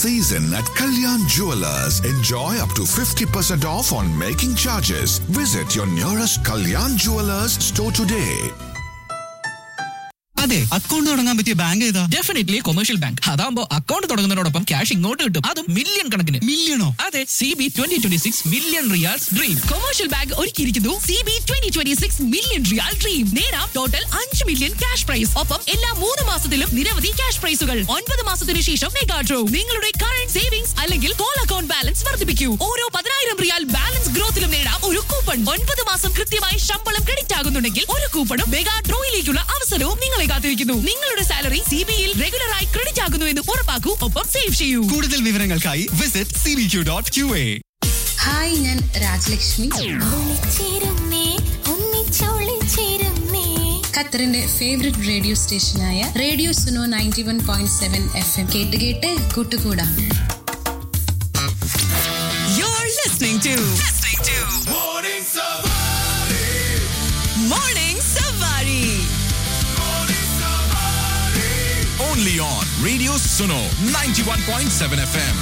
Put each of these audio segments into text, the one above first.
season at Kalyan Jewelers. Enjoy up to 50% off on making charges. Visit your nearest Kalyan Jewelers store today. അതെ account തുടങ്ങാൻ പറ്റിയ bank ഏതാ definitely commercial bank അതാകുമ്പോൾ account തുടങ്ങുന്നതിനോടൊപ്പം cash ഇങ്ങോട്ട് കിട്ടും അതും മില്യൺ കണക്കിന് മില്യണോ അതെ C B twenty twenty six million riyals dream commercial bank ഒരുക്കിയിരിക്കുന്നു C B twenty twenty six million riyal dream നേടാം ടോട്ടൽ അഞ്ച് മില്യൺ ക്യാഷ് പ്രൈസ് ഒപ്പം എല്ലാ മൂന്ന് മാസത്തിലും നിരവധി ക്യാഷ് പ്രൈസുകൾ ഒൻപത് മാസത്തിന് ശേഷം മെഗാ ഡ്രോ നിങ്ങളുടെ കറന്റ് സേവിംഗ്സ് അല്ലെങ്കിൽ കോൾ അക്കൗണ്ട് ബാലൻസ് വർദ്ധിപ്പിക്കൂ ഓരോ പതിനായിരം റിയാൽ ബാലൻസ് ഗ്രോത്തിലും നേടാം ഒരു കൂപ്പൺ ഒൻപത് മാസം കൃത്യമായി ശമ്പളം ക്രെഡിറ്റ് ആകുന്നുണ്ടെങ്കിൽ ഒരു കൂപ്പണും മെഗാ ഡ്രോയിലേക്കുള്ള അവസരവും നിങ്ങളെ കാത്തിരിക്കുന്നു നിങ്ങളുടെ സാലറി സി ബിയിൽ റെഗുലറായി ക്രെഡിറ്റ് ആകുന്നു എന്ന് ഉറപ്പാക്കൂ ഒപ്പം സേവ് ചെയ്യൂ കൂടുതൽ വിവരങ്ങൾക്കായി visit C B Q dot Q A hi ഞാൻ രാജലക്ഷ്മി ഒളിച്ചിരുന്നേ, ഒന്നിച്ചൊളിച്ചിരുന്നേ. ഖത്തറിന്റെ ഫേവററ്റ് റേഡിയോ സ്റ്റേഷനായ radio Suno ninety one point seven F M കേട്ട് കേട്ട് കൂട്ടുകൂടാം You're listening to listening to Morning Savari. Only on Radio Suno 91.7 FM.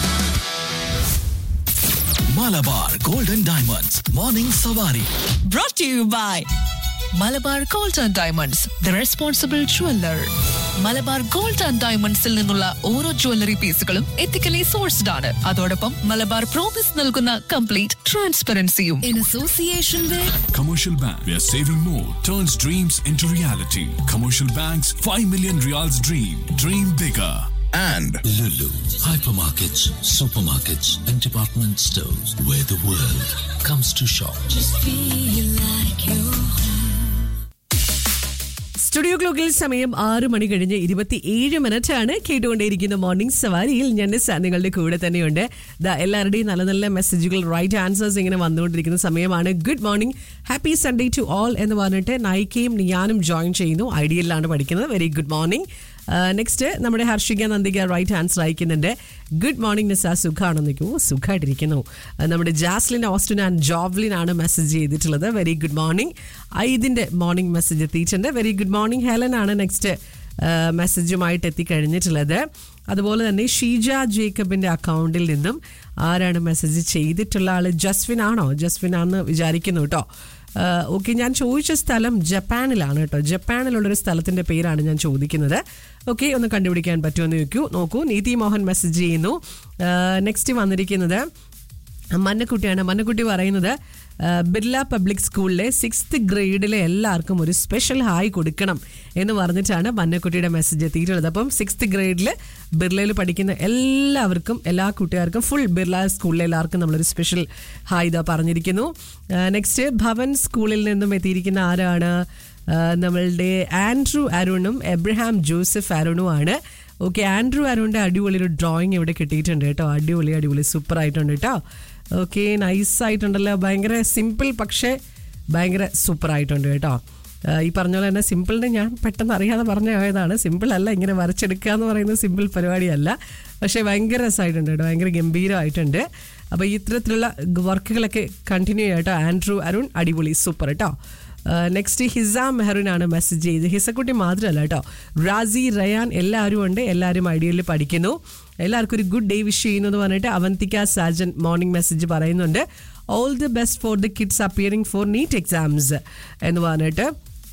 Malabar golden diamonds morning Savari Brought to you by Malabar gold and diamonds the responsible jeweller Malabar gold and ഡയമണ്ട്സിൽ നിന്നുള്ള ഓരോ jewellery പീസുകളും ethically sourced ആണ് അതോടൊപ്പം Malabar promise നൽകുന്ന complete ട്രാൻസ്പെറൻസിയും in association with Commercial Bank, where saving more turns dreams into reality. Commercial Bank's 5 million reals dream. Dream bigger. And Lulu, hypermarkets, supermarkets, and department stores where the world comes to shop. Feel like you're studio ക്ലോക്കിൽ സമയം ആറ് മണി കഴിഞ്ഞ് ഇരുപത്തി ഏഴ് minute ആണ് കേട്ടുകൊണ്ടേയിരിക്കുന്ന morning സവാരിയിൽ ഞാൻ നിസ്സ നിങ്ങളുടെ കൂടെ തന്നെയുണ്ട് ദാ എല്ലാവരുടെയും നല്ല നല്ല മെസ്സേജുകൾ റൈറ്റ് ആൻസേഴ്സ് ഇങ്ങനെ വന്നുകൊണ്ടിരിക്കുന്ന സമയമാണ് good morning happy Sunday to all എന്ന് പറഞ്ഞിട്ട് നൈക്കയും നിയാനും ജോയിൻ ചെയ്യുന്നു ഐഡിയലിലാണ് പഠിക്കുന്നത് വെരി ഗുഡ് മോർണിംഗ് നെക്സ്റ്റ് നമ്മുടെ ഹർഷിക നന്ദിക റൈറ്റ് ആൻസർ അയക്കുന്നുണ്ട് ഗുഡ് മോർണിംഗ് നിസ സുഖാണെന്ന് നിൽക്കുമോ സുഖമായിട്ടിരിക്കുന്നു ആ, നമ്മുടെ ജാസ്ലിൻ ഓസ്റ്റിൻ ആൻഡ് ജോവ്ലിൻ ആണ് മെസ്സേജ് ചെയ്തിട്ടുള്ളത് വെരി ഗുഡ് മോർണിംഗ് ഐദിൻ്റെ മോർണിംഗ് മെസ്സേജ് എത്തിയിട്ടുണ്ട് വെരി ഗുഡ് മോർണിംഗ് ഹെലൻ ആണ് നെക്സ്റ്റ് മെസ്സേജുമായിട്ട് എത്തിക്കഴിഞ്ഞിട്ടുള്ളത് അതുപോലെ തന്നെ ഷീജ ജേക്കബിൻ്റെ അക്കൗണ്ടിൽ നിന്നും ആരാണ് മെസ്സേജ് ചെയ്തിട്ടുള്ള ആൾ ജസ്വിൻ ആണോ ജസ്വിൻ ആണെന്ന് വിചാരിക്കുന്നു കേട്ടോ ഓക്കെ ഞാൻ ചോദിച്ച സ്ഥലം ജപ്പാനിലാണ് കേട്ടോ ജപ്പാനിലുള്ളൊരു സ്ഥലത്തിൻ്റെ പേരാണ് ഞാൻ ചോദിക്കുന്നത് ഓക്കെ ഒന്ന് കണ്ടുപിടിക്കാൻ പറ്റുമെന്ന് ചോദിക്കൂ നോക്കൂ നീതി മോഹൻ മെസ്സേജ് ചെയ്യുന്നു നെക്സ്റ്റ് വന്നിരിക്കുന്നത് മന്നക്കുട്ടിയാണ് മന്നക്കുട്ടി പറയുന്നത് ആ, ബിർല പബ്ലിക് സ്കൂളിലെ സിക്സ്ത് ഗ്രേഡിലെ എല്ലാവർക്കും ഒരു സ്പെഷ്യൽ ഹായ് കൊടുക്കണം എന്ന് പറഞ്ഞിട്ടാണ് മന്നക്കുട്ടിയുടെ മെസ്സേജ് എത്തിയിട്ടുള്ളത് അപ്പം സിക്സ്ത് ഗ്രേഡിൽ ബിർലയിൽ പഠിക്കുന്ന എല്ലാവർക്കും എല്ലാ കൂട്ടുകാർക്കും ഫുൾ ബിർല സ്കൂളിലെ എല്ലാവർക്കും നമ്മളൊരു സ്പെഷ്യൽ ഹായ് ഇതാ പറഞ്ഞിരിക്കുന്നു നെക്സ്റ്റ് ഭവൻ സ്കൂളിൽ നിന്നും എത്തിയിരിക്കുന്ന ആരാണ് ആ, നമ്മളുടെ ആൻഡ്രു അരുണും എബ്രഹാം ജോസഫ് അരുണുമാണ് ഓക്കെ ആൻഡ്രു അരുണിൻ്റെ അടിപൊളി ഒരു ഡ്രോയിങ് ഇവിടെ കിട്ടിയിട്ടുണ്ട് കേട്ടോ അടിപൊളി അടിപൊളി സൂപ്പർ ആയിട്ടുണ്ട് കേട്ടോ ഓക്കെ നൈസ് ആയിട്ടുണ്ടല്ലോ ഭയങ്കര സിമ്പിൾ പക്ഷേ ഭയങ്കര സൂപ്പർ ആയിട്ടുണ്ട് കേട്ടോ ആ, ഈ പറഞ്ഞ പോലെ തന്നെ സിമ്പിളിന് ഞാൻ പെട്ടെന്ന് അറിയാതെ പറഞ്ഞ ആയതാണ് സിമ്പിൾ അല്ല ഇങ്ങനെ വരച്ചെടുക്കുക എന്ന് പറയുന്നത് സിമ്പിൾ പരിപാടിയല്ല പക്ഷേ ഭയങ്കര രസമായിട്ടുണ്ട് കേട്ടോ ഭയങ്കര ഗംഭീരമായിട്ടുണ്ട് അപ്പോൾ ഇത്തരത്തിലുള്ള വർക്കുകളൊക്കെ കണ്ടിന്യൂ ചെയ്യട്ടോ ആൻഡ്രു അരുൺ അടിപൊളി സൂപ്പർ കേട്ടോ നെക്സ്റ്റ് ഹിസ മെഹറിനാണ് മെസ്സേജ് ചെയ്ത് ഹിസക്കുട്ടി മാത്രമല്ല കേട്ടോ റാസി റയാൻ എല്ലാവരും ഉണ്ട് എല്ലാവരും ഐഡിയയിൽ പഠിക്കുന്നു എല്ലാവർക്കും ഒരു ഗുഡ് ഡേ വിഷ് ചെയ്യുന്നത് പറഞ്ഞിട്ട് അവന്തിക സാജൻ മോർണിംഗ് മെസ്സേജ് പറയുന്നുണ്ട് all the best for the kids appearing for NEET exams എന്ന് പറഞ്ഞിട്ട്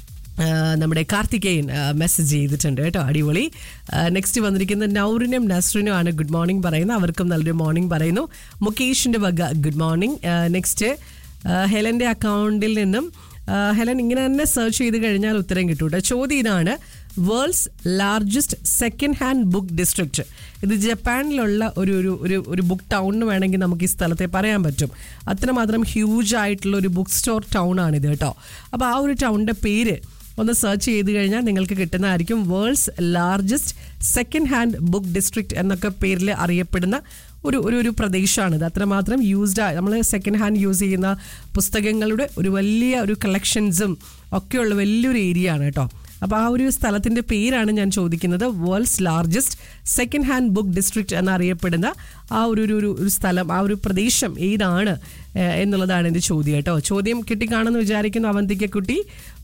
ആ, നമ്മുടെ കാർത്തികേയൻ മെസ്സേജ് ചെയ്തിട്ടുണ്ട് കേട്ടോ അടിപൊളി നെക്സ്റ്റ് വന്നിരിക്കുന്ന നൗറിനും നസ്റിനും ആണ് ഗുഡ് മോർണിംഗ് പറയുന്നത് അവർക്കും നല്ലൊരു മോർണിംഗ് പറയുന്നു മുകേഷിൻ്റെ വക ഗുഡ് മോർണിംഗ് നെക്സ്റ്റ് ഹെലൻ്റെ അക്കൗണ്ടിൽ നിന്നും ആ, ഹെലൻ ഇങ്ങനെ തന്നെ സെർച്ച് ചെയ്ത് കഴിഞ്ഞാൽ ഉത്തരം കിട്ടും കേട്ടോ ചോദ്യം ഇതാണ് world's largest second hand book district ഇത് ജപ്പാനിലുള്ള ഒരു ഒരു ഒരു ഒരു ബുക്ക് ടൗൺ എന്ന് വേണമെങ്കിൽ നമുക്ക് ഈ സ്ഥലത്തെ പറയാൻ പറ്റും അത്രമാത്രം ഹ്യൂജ് ആയിട്ടുള്ള ഒരു ബുക്ക് സ്റ്റോർ ടൗൺ ആണിത് കേട്ടോ അപ്പോൾ ആ ഒരു ടൗണിൻ്റെ പേര് ഒന്ന് സെർച്ച് ചെയ്ത് കഴിഞ്ഞാൽ നിങ്ങൾക്ക് കിട്ടുന്നതായിരിക്കും world's largest second hand book district എന്നൊക്കെ പേരിൽ അറിയപ്പെടുന്ന ഒരു ഒരു ഒരു പ്രദേശമാണിത് അത്രമാത്രം യൂസ്ഡ് നമ്മൾ സെക്കൻഡ് ഹാൻഡ് യൂസ് ചെയ്യുന്ന പുസ്തകങ്ങളുടെ ഒരു വലിയ ഒരു കളക്ഷൻസും ഒക്കെയുള്ള വലിയൊരു ഏരിയ ആണ് കേട്ടോ അപ്പോൾ ആ ഒരു സ്ഥലത്തിൻ്റെ പേരാണ് ഞാൻ ചോദിക്കുന്നത് world's largest second hand book district എന്നറിയപ്പെടുന്ന ആ ഒരു ഒരു ഒരു- ഒരു സ്ഥലം ആ ഒരു പ്രദേശം ഏതാണ് ഏഹ്, എന്നുള്ളതാണ് എൻ്റെ ചോദ്യം കേട്ടോ ചോദ്യം കിട്ടിക്കാണെന്ന് വിചാരിക്കുന്നു അവന്തിക്കക്കുട്ടി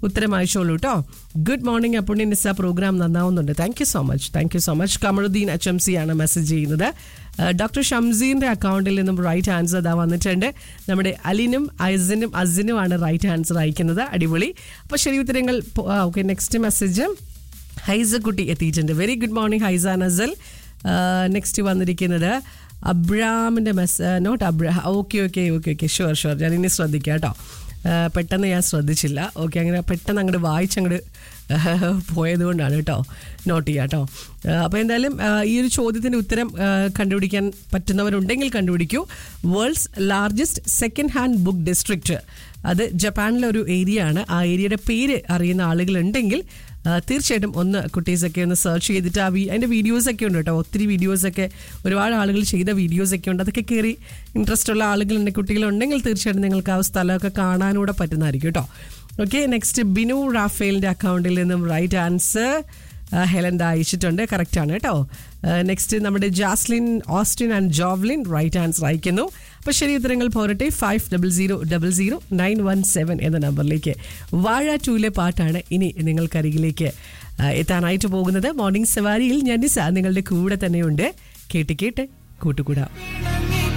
ഉത്തരം അയച്ചോളൂ കേട്ടോ good morning Appunni Nisa programme നന്നാവുന്നുണ്ട് thank you so much thank you so much Kamaruddeen H M C ആണ് മെസ്സേജ് ചെയ്യുന്നത് ഡോക്ടർ ഷംസീൻ്റെ അക്കൗണ്ടിൽ നിന്നും റൈറ്റ് ആൻസർ ഇതാ വന്നിട്ടുണ്ട് നമ്മുടെ അലിനും ഐസിനും അസിനും ആണ് റൈറ്റ് ആൻസർ അയക്കുന്നത് അടിപൊളി അപ്പോൾ ശരി ഉത്തരങ്ങൾ ഓക്കെ നെക്സ്റ്റ് മെസ്സേജ് ഹൈസ കുട്ടി എത്തിയിട്ടുണ്ട് very good morning Haisa Nazal next വന്നിരിക്കുന്നത് അബ്രാമിൻ്റെ മെസ് നോട്ട് അബ്രാ okay okay okay okay sure sure ഞാൻ ഇനി ശ്രദ്ധിക്കാം കേട്ടോ ആ, പെട്ടെന്ന് ഞാൻ ശ്രദ്ധിച്ചില്ല ഓക്കെ അങ്ങനെ പെട്ടെന്ന് അങ്ങോട്ട് വായിച്ചങ്ങോട്ട് പോയതുകൊണ്ടാണ് കേട്ടോ നോട്ട് ചെയ്യാം കേട്ടോ അപ്പോൾ എന്തായാലും ആ, ഈ ഒരു ചോദ്യത്തിൻ്റെ ഉത്തരം ആ, കണ്ടുപിടിക്കാൻ പറ്റുന്നവരുണ്ടെങ്കിൽ കണ്ടുപിടിക്കൂ world's largest second hand book district അത് ജപ്പാനിലെ ഒരു ഏരിയ ആണ് ആ ഏരിയയുടെ പേര് അറിയുന്ന ആളുകളുണ്ടെങ്കിൽ ആ, തീർച്ചയായിട്ടും ഒന്ന് കുട്ടീസൊക്കെ ഒന്ന് സെർച്ച് ചെയ്തിട്ട് ആ വീ അതിൻ്റെ വീഡിയോസൊക്കെ ഉണ്ട് കേട്ടോ ഒത്തിരി വീഡിയോസൊക്കെ ഒരുപാട് ആളുകൾ ചെയ്ത വീഡിയോസൊക്കെ ഉണ്ട് അതൊക്കെ കയറി ഇൻട്രസ്റ്റ് ഉള്ള ആളുകളുണ്ട് കുട്ടികളുണ്ടെങ്കിൽ തീർച്ചയായിട്ടും നിങ്ങൾക്ക് ആ സ്ഥലമൊക്കെ കാണാനൂടെ പറ്റുന്നതായിരിക്കും കേട്ടോ ഓക്കെ നെക്സ്റ്റ് ബിനു റാഫേലിൻ്റെ അക്കൗണ്ടിൽ നിന്നും റൈറ്റ് ആൻസർ ഹെലൻ ദാ അയച്ചിട്ടുണ്ട് കറക്റ്റ് ആണ് കേട്ടോ നെക്സ്റ്റ് നമ്മുടെ Jaslin Austin and Jovlin right answer അയക്കുന്നു അപ്പോൾ ശരി ഉത്തരങ്ങൾ പോരട്ടെ five double zero double zero nine one seven എന്ന നമ്പറിലേക്ക് വാഴ ടൂലെ പാട്ടാണ് ഇനി നിങ്ങൾക്കരികിലേക്ക് ആ, എത്താനായിട്ട് പോകുന്നത് മോർണിംഗ് സവാരിയിൽ ഞാൻ നിസ നിങ്ങളുടെ കൂടെ തന്നെയുണ്ട് കേട്ട് കേട്ട് കൂട്ടുകൂടാം